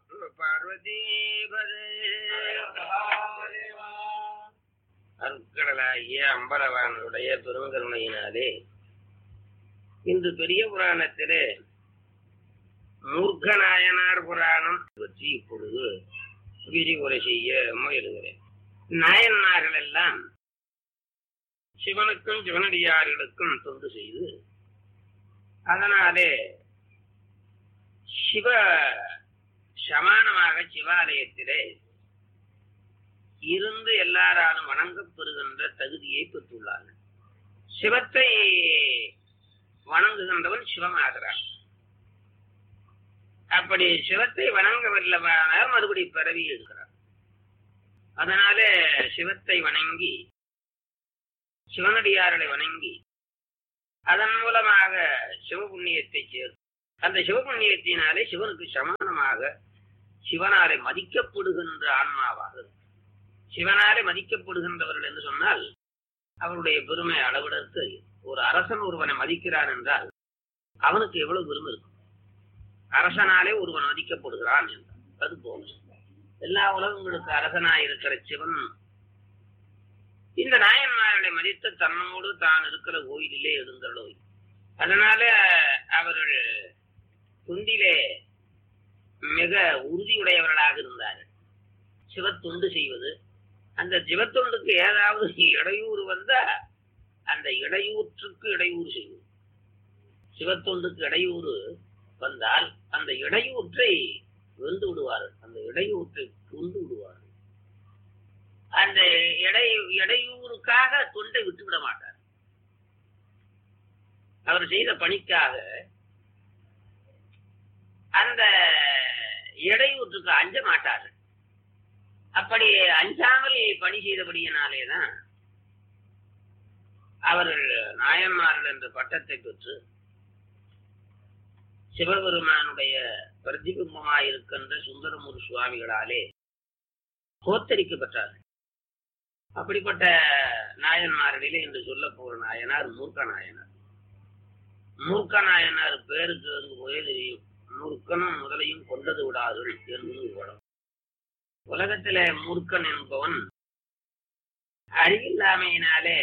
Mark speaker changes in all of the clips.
Speaker 1: பார்வதீபதே அருட்கடலாகிய அம்பலவானுடைய பெருங்கருணையினாலே இன்று பெரிய புராணத்திலே மூர்க்கநாயனார் புராணம் பற்றி இப்பொழுது விரிவுரை செய்ய முயலுகிறேன் நாயன்மார்கள் எல்லாம் சிவனுக்கும் சிவனடியார்களுக்கும் தொண்டு செய்து அதனாலே சிவ சமானமாக சிவாலயத்திலே இருந்து எல்லாராலும் வணங்கப்பெறுகின்ற தகுதியை பெற்றுள்ளார்கள் சிவத்தை வணங்குகின்றவன் சிவமாகிறான் அப்படி சிவத்தை வணங்கவில்லைவானால் மறுபடி பிறவி எடுக்கிறார் அதனால சிவத்தை வணங்கி சிவனடியார்களை வணங்கி அதன் மூலமாக சிவபுண்ணியத்தை சேர்த்து அந்த சிவபுண்ணியத்தினாலே சிவனுக்கு சமானமாக சிவனாலே மதிக்கப்படுகின்ற ஆன்மாவாக இருக்கும் சிவனாலே மதிக்கப்படுகின்றவர்கள் என்று சொன்னால் அவருடைய பெருமை அளவிடற்கு ஒரு அரசன் ஒருவனை மதிக்கிறான் என்றால் அவனுக்கு எவ்வளவு பெருமை இருக்கும் அரசனாலே ஒருவன் மதிக்கப்படுகிறான் என்றால் அது போல எல்லா உலகங்களுக்கு அரசனாய் இருக்கிற சிவன் இந்த நாயன்மார்களை மதித்து தன்னோடு தான் இருக்கிற கோயிலிலே எழுந்தளோ அதனால அவர்கள் தொண்டிலே மிக உறுதியுடையவர்களாக இருந்தார்கள் சிவத்தொண்டு செய்வது அந்த சிவத்தொண்டுக்கு ஏதாவது இடையூறு வந்தா அந்த இடையூற்றுக்கு இடையூறு செய்வது சிவத்தொண்டுக்கு இடையூறு வந்தால் அந்த இடையூற்றை வென்று விடுவார்கள் அந்த இடையூற்றை கொண்டு விடுவார்கள் அந்த இடை இடையூறுக்காக தொண்டை விட்டுவிட மாட்டார் அவர் செய்த பணிக்காக அந்த இடையூற்றுக்கு அஞ்ச மாட்டார்கள் அப்படி அஞ்சாமல் பணி செய்தபடியினாலேதான் அவர்கள் நாயன்மார்கள் என்ற பட்டத்தை பெற்று சிவபெருமானுடைய பிரதிபிம்பமாயிருக்கின்ற சுந்தரமூர் சுவாமிகளாலே கோத்தரிக்கப்பட்டார்கள் அப்படிப்பட்ட நாயன்மார்களிலே என்று சொல்ல போற நாயனார் மூர்க்க நாயனார் மூர்க்க நாயனார் பேருக்கு வந்து போய் தெரியும் மூர்க்கனும் முதலையும் கொண்டது விடாதல் என்பது உலகம் உலகத்தில மூர்க்கன் என்பவன் அறிவில்லாமையினாலே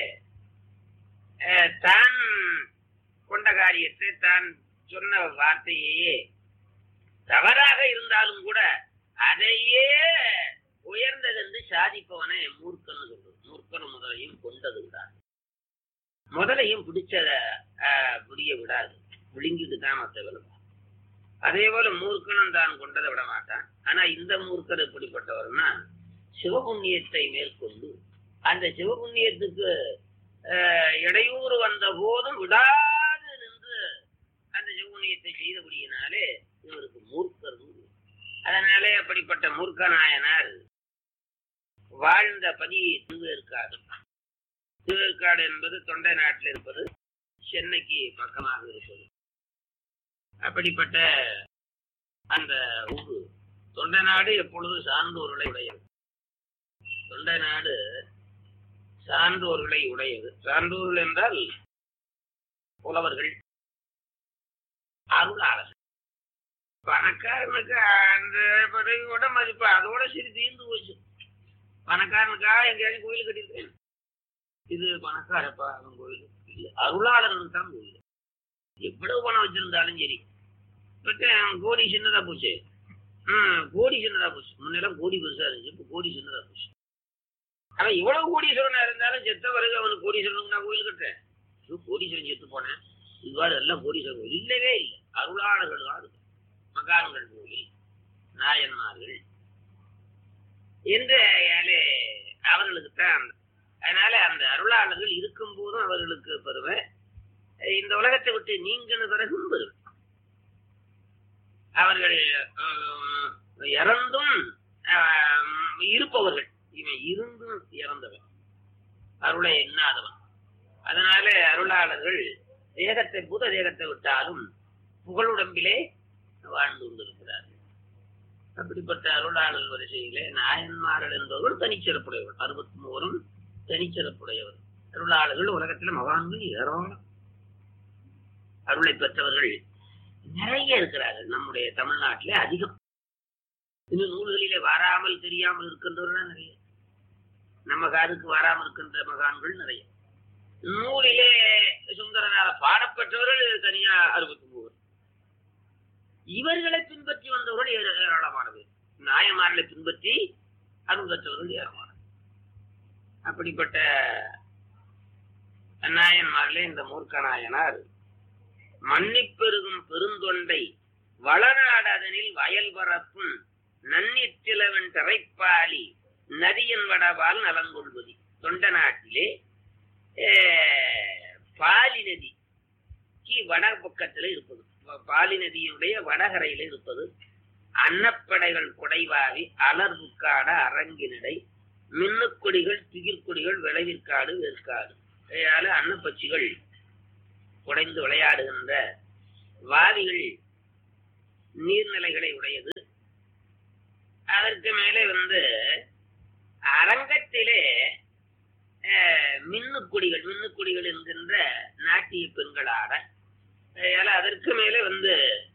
Speaker 1: தான் கொண்ட காரியத்தை தான் சொன்ன வார்த்தையே தவறாக இருந்தாலும் கூட அதையே உயர்ந்தது என்று சாதிப்பவனை மூர்க்கன் சொல்றது மூர்க்கன் முதலையும் கொண்டது விடாது முதலையும் பிடிச்சத புரிய விடாது விழுங்கிட்டு தான் மற்ற விழும் அதே போல மூர்க்கனும் தான் கொண்டதை விட மாட்டான் ஆனா இந்த மூர்க்கர் எப்படிப்பட்டவர்னா சிவபுண்ணியத்தை மேற்கொண்டு அந்த சிவபுண்ணியத்துக்கு இடையூறு வந்த போதும் விடாது நின்று அந்த சிவபுண்ணியத்தை செய்தபடியினாலே இவருக்கு மூர்க்கர் அதனாலே அப்படிப்பட்ட மூர்க்க நாயனார் வாழ்ந்த பதி திருவேற்காடு திருவேற்காடு என்பது தொண்டை நாட்டில் இருப்பது சென்னைக்கு பக்கமாக இருப்பது அப்படிப்பட்ட அந்த ஊரு தொண்டை நாடு எப்பொழுதும் சான்றோர்களை உடையது தொண்டை நாடு சான்றோர்களை உடையது சான்றோர்கள் என்றால் புலவர்கள் அருளாளர்கள் பணக்காரனுக்கு அந்த பதவியோட மதிப்பு அதோட சரி தீர்ந்து போச்சு பணக்காரனுக்காக எங்கேயாச்சும் கோயில் கட்டியிருக்கேன் இது பணக்காரப்பா அவன் கோயில் இல்லை அருளாளர்களுக்கு தான் கோயில் எவ்வளவு பணம் வச்சிருந்தாலும் சரி பட் கோடி சின்னதா போச்சு ம் கோடி சின்னதா போச்சு முன்னெல்லாம் கோடி பெருசா இருந்துச்சு இப்போ கோடி சின்னதா போச்சு அவன் இவ்வளவு கோடீஸ்வரனா இருந்தாலும் செத்த பிறகு அவனுக்கு கோடீஸ்வரனுக்கு நான் கோயில் கட்டுறேன் கோடீஸ்வரன் செத்து போனேன் இதுவாறு எல்லாம் கோடீஸ்வரன் கோயில் இல்லவே இல்லை அருளாளர்கள் தான் இருக்கு மகான்கள் கோயில் நாயன்மார்கள் என்று அவர்களுக்கு தான் அதனால அந்த அருளாளர்கள் இருக்கும் போதும் அவர்களுக்கு பெருமை இந்த உலகத்தை விட்டு நீங்கின பிறகும் பெருமை அவர்கள் இறந்தும் இருப்பவர்கள் இவன் இருந்தும் இறந்தவன் அருளை எண்ணாதவன் அதனால அருளாளர்கள் தேகத்தை பூத தேகத்தை விட்டாலும் புகழுடம்பிலே வாழ்ந்து கொண்டிருக்கிறார்கள் அப்படிப்பட்ட அருளாளர் வரிசையிலே நாயன்மார்கள் என்பவர்கள் தனிச்சிறப்புடையவர் அறுபத்தி மூவரும் தனிச்சிறப்புடையவர் அருளாளர்கள் உலகத்தில் மகான்கள் ஏராளம் அருளை பெற்றவர்கள் நிறைய இருக்கிறார்கள் நம்முடைய தமிழ்நாட்டிலே அதிகம் இன்னும் நூல்களிலே வராமல் தெரியாமல் இருக்கின்றவர்கள் நிறைய நம்ம காதுக்கு வராமல் இருக்கின்ற மகான்கள் நிறைய நூலிலே சுந்தரனால பாடப்பட்டவர்கள் தனியா அறுபத்தி மூவர் இவர்களை பின்பற்றி வந்தவர்கள் ஏர- ஏராளமானது நாயன்மார்களை பின்பற்றி அருள் பெற்றவர்கள் ஏராளமானது அப்படிப்பட்ட நாயன்மார்களே இந்த மூர்க்க நாயனார் மன்னிப்பெருகும் பெருந்தொண்டை வளநாடதனில் வயல் பரப்பும் நன்னிற்றிலவன் திரைப்பாலி நதியின் வடவால் நலங்கொள்வதி தொண்ட நாட்டிலே அஹ், பாலி நதிக்கு வட பக்கத்துல இருப்பது ப- பாலி நதியினுடைய வடகரையில இருப்பது அன்னப்படைகள் குடைவாவி அலர்வுக்காட அரங்கினடை மின்னுக்கொடிகள் திகிர்கொடிகள் விளைவிற்காடு வேர்க்காடு இதையால அன்னப்பட்சிகள் குடைந்து விளையாடுகின்ற வாவிகள் நீர்நிலைகளை உடையது அதற்கு மேலே வந்து அரங்கத்திலே அஹ், மின்னுக்குடிகள் மின்னுக்குடிகள் என்கின்ற நாட்டிய பெண்கள் ஆட அதனால அதற்கு மேலே வந்து